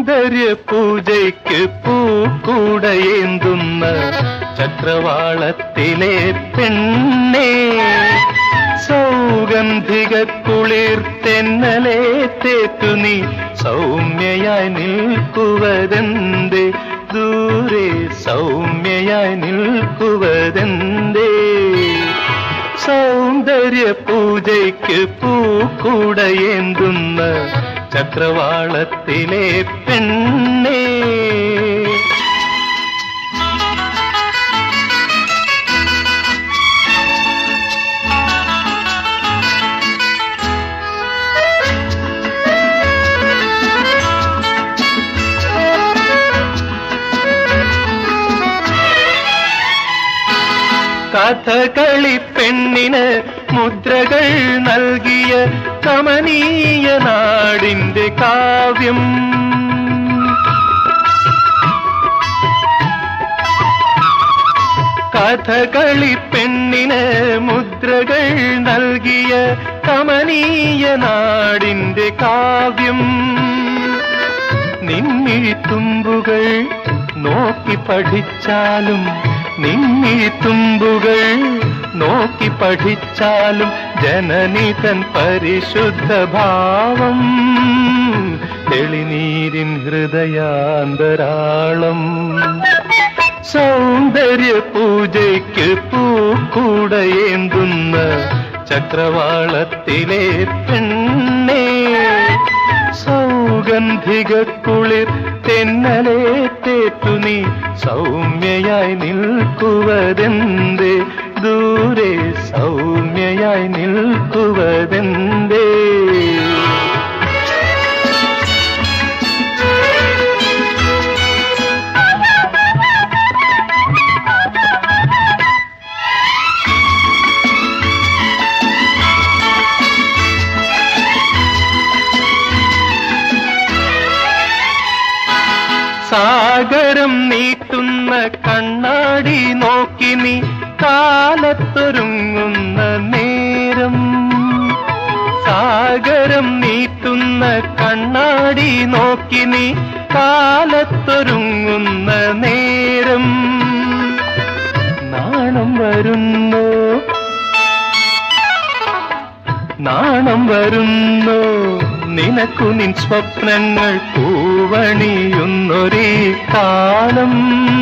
സൗന്ദര്യ പൂജയ്ക്ക് പൂക്കൂടയേന്തുന്ന ചക്രവാളത്തിലെ പെണ്ണേ സൗഗന്ധിക കുളിർ തെന്നലെ തേറ്റു നീ സൗമ്യയായി നിൽക്കുവതെന്തേ ദൂരെ സൗമ്യയായി നിൽക്കുവതെന്തേ സൗന്ദര്യ പൂജയ്ക്ക് പൂക്കൂടയേന്തുന്ന ചക്രവാളത്തിലെ പെണ്ണേ കഥകളി പെണ്ണിന് മുദ്രകൾ നൽകിയ കമനീയ നാടിന്റെ കാവ്യം കഥകളി പെണ്ണിന് മുദ്രകൾ നൽകിയ കമനീയ നാടിന്റെ കാവ്യം നിന്നിഴിത്തുമ്പുകൾ നോക്കി പഠിച്ചാലും നിന്നിഴിത്തുമ്പുകൾ നോക്കി പഠിച്ചാലും ജനനി തൻ പരിശുദ്ധ ഭാവം തെളിനീരിൻ ഹൃദയാന്തരാളം സൗന്ദര്യ പൂജയ്ക്ക് പൂക്കൂടയേന്തുന്ന ചക്രവാളത്തിലെ പെണ്ണേ സൗഗന്ധിക കുളിർ തെന്നലെ തേറ്റു നീ സൗമ്യയായി നിൽക്കുവതെന്തേ ദൂരെ സൗമ്യയായി നിൽക്കുവതെന്തേ സാഗരം നീട്ടുന്ന കണ്ണാടി നോക്കി നീ കാലത്തൊരുങ്ങുന്ന നേരം സാഗരം നീട്ടുന്ന കണ്ണാടി നോക്കി നീ കാലത്തൊരുങ്ങുന്ന നേരം നാണം വരുന്നു നാണം വരുന്നു നിനക്കു നിൻ സ്വപ്നങ്ങൾ പൂവണിയുന്നൊരേ കാലം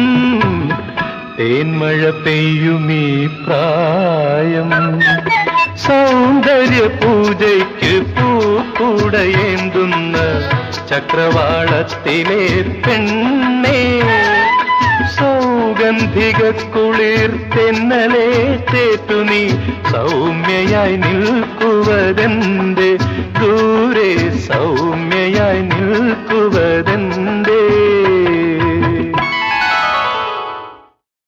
തേന്മഴ പെയ്യുമീ പ്രായം സൗന്ദര്യ പൂജയ്ക്ക് പൂക്കൂടയേന്തുന്ന ചക്രവാളത്തിലെ പെണ്ണേ സൗഗന്ധിക കുളിർ തെന്നലെ തേറ്റു നീ സൗമ്യയായി നിൽക്കുവതെന്തേ ദൂരെ സൗമ്യയായി നിൽക്കുവതെന്തേ